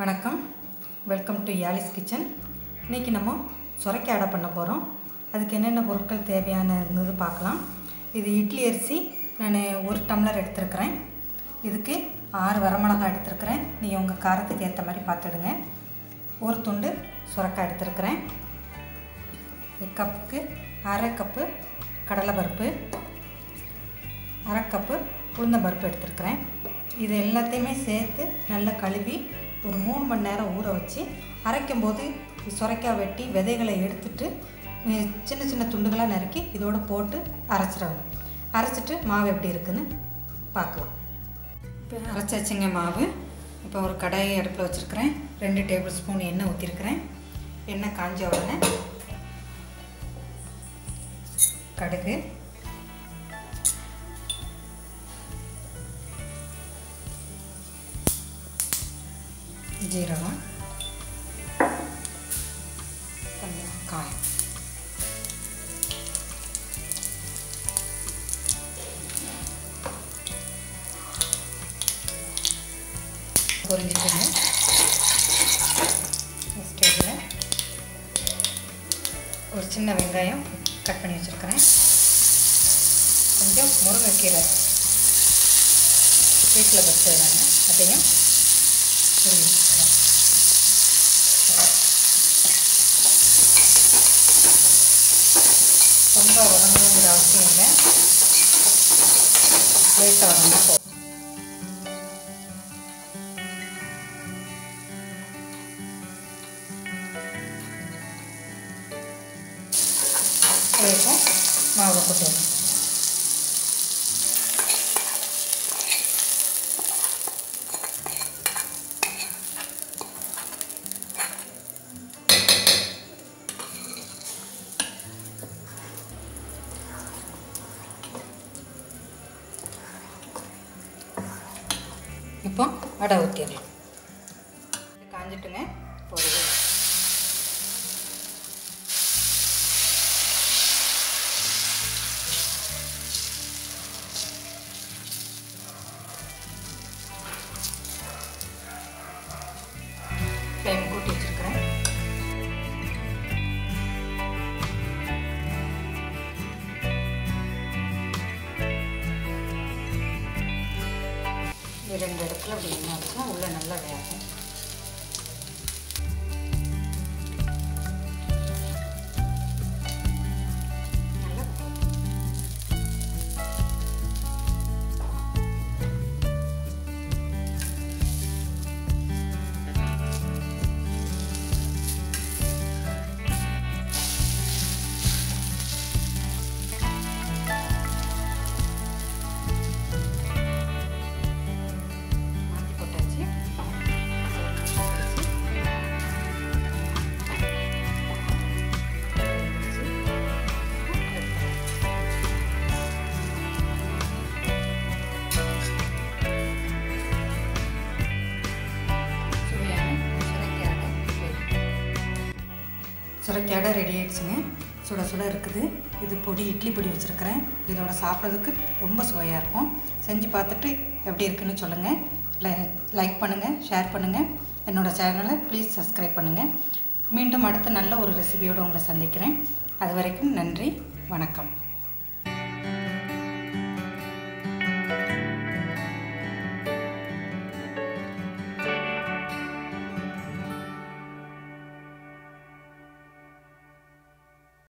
வணக்கம் welcome to யாலிஸ் kitchen இன்றைக்கி நம்ம சுரைக்காய் அடை பண்ண போகிறோம் அதுக்கு என்னென்ன பொருட்கள் தேவையான இருந்தது பார்க்கலாம் இது இட்லி அரிசி நான் ஒரு டம்ளர் எடுத்திருக்கிறேன் இதுக்கு ஆறு வரமிளகாய் எடுத்திருக்கிறேன் நீங்கள் உங்கள் காரத்துக்கு ஏற்ற மாதிரி பார்த்துடுங்க ஒரு துண்டு சுரைக்காய் எடுத்திருக்கிறேன் இது கப்புக்கு அரை கப்பு கடலைப்பருப்பு அரை கப்பு உளுந்தம்பருப்பு எடுத்துருக்கிறேன் இது எல்லாத்தையுமே சேர்த்து நல்லா கழுவி ஒரு மூணு மணி நேரம் ஊற வச்சு அரைக்கும் போது சுரைக்காய் வெட்டி விதைகளை எடுத்துட்டு அஹ், சின்ன சின்ன துண்டுகளாக நறுக்கி இதோட போட்டு அரைச்சிடணும் அரைச்சிட்டு மாவு எப்படி இருக்குன்னு பார்க்கலாம் இப்போ அரைச்சி வச்சுங்க மாவு இப்போ ஒரு கடாயை அடுப்பில் வச்சுருக்கிறேன் ரெண்டு டேபிள் ஸ்பூன் எண்ணெய் ஊற்றிருக்கிறேன் எண்ணெய் காஞ்ச உடனே கடுகு ஜீரகம் கொஞ்சம் காயம் பொரிஞ்சிட்டுங்க ஸ்டேஜில் ஒரு சின்ன வெங்காயம் கட் பண்ணி வச்சுருக்கிறேன் கொஞ்சம் முருங்கைக்கீரை வீட்டில் வச்சுருக்காங்க அதையும் புரிஞ்சு வச்சுக்கிறேன் ரொம்ப வதங்கணுங்கிற அவசியம் இல்லை லேட்டாக வதங்கினா போதும் வேகும் மாவை கொட்டிடணும் இப்போ அடை ஊற்றிடலாம் காஞ்சிட்டுங்க இப்போ ஒரு ஃப்ளேம் கூட்டி வச்சுருக்கிறேன் இது ரெண்டு இடத்துல அப்படி என்ன இருக்குன்னா உள்ளே நல்லா வேகும் நல்லா மாற்றி போட்டாச்சு சுரைக்காடை ரெடி ஆயிடுச்சுங்க சுட சுட இருக்குது இது பொடி இட்லி பொடி வச்சுருக்கிறேன் இதோட சாப்பிட்றதுக்கு ரொம்ப சுவையாக இருக்கும் செஞ்சு பார்த்துட்டு எப்படி இருக்குன்னு சொல்லுங்கள் லைக் பண்ணுங்கள் ஷேர் பண்ணுங்கள் என்னோடய சேனலை ப்ளீஸ் சப்ஸ்கிரைப் பண்ணுங்கள் மீண்டும் அடுத்த நல்ல ஒரு ரெசிபியோடு உங்களை சந்திக்கிறேன் அது வரைக்கும் நன்றி வணக்கம்